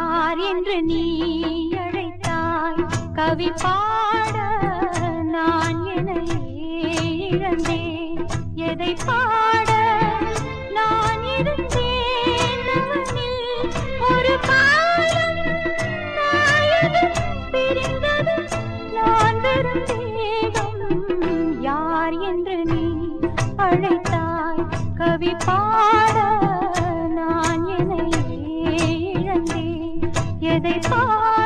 யார் என்று நீ அழைத்தாய் கவி பாட நான் என்னையே இழந்தேன் எதை பாட நான் இருந்தேன் அவனில் ஒரு காலம் நாயகன் பிரிந்தது நான் வெறும் தேகம் யார் என்று நீ அழைத்தாய் கவி பாட நான் என்னையே இழந்தேன் எதை பாட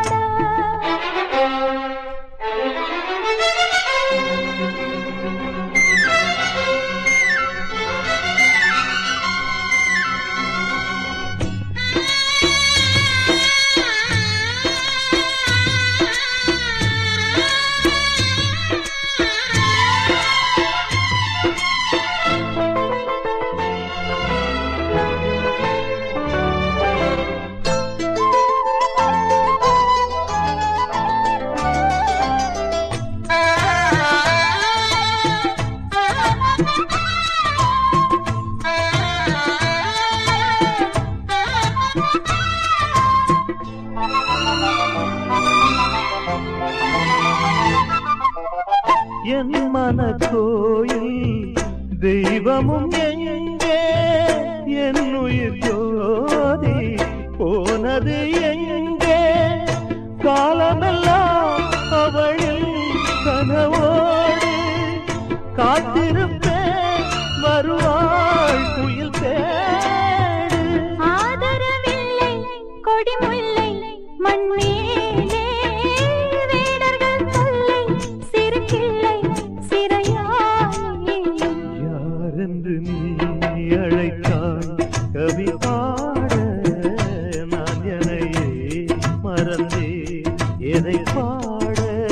என் மன கோயில் தெய்வமும் எங்கே என் உயிர் ஜோதி போனது எங்கே காலமெல்லாம் அவளின் கனவோடு காத்திருப்பேன் வருவாள் குயில் தேடு ஆதரவில்லை கொடிமுல்லை மண்மேலே வேடர்கள் தொல்லை சிறுகில்லை சிறையாயே யாரென்று நீ அழைத்தாய் கவி பாட நான் எனையே மறந்தே எதை பாட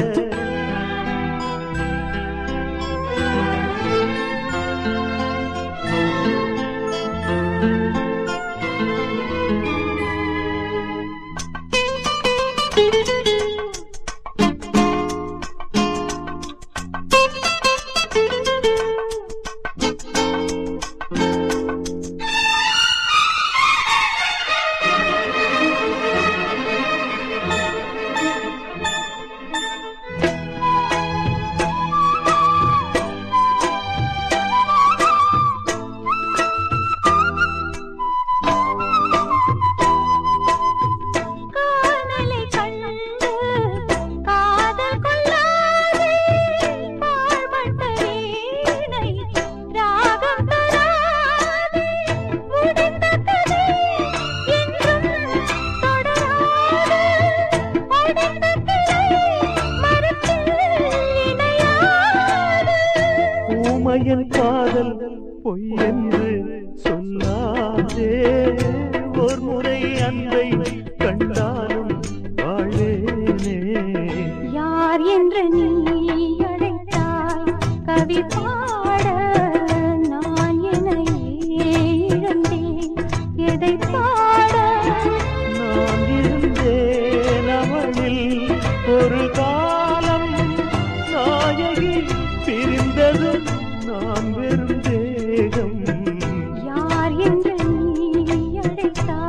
காதலை கண்டு காதல் கொள்ளாதே பாழ்பட்ட வீணை ராகம் தராதே முடிந்த கதை என்றும் தொடராது உடைந்த கிளை மரத்தில் இணையாது ஊமையன் காதல் பொய் என்று சொல்லாதே ஒரு முறை அன்பை கண்டாலும் வாழ்வேனே யார் என்று நீ அழைத்தாய் கவி பாட நான் என்னையே இழந்தேன் எதை பாட நான் இருந்தேன் அவளில் ஒரு காலம் நாயகி பிரிந்தது நான் வெறும் தேகம் யார் என்று நீ அழைத்தாய்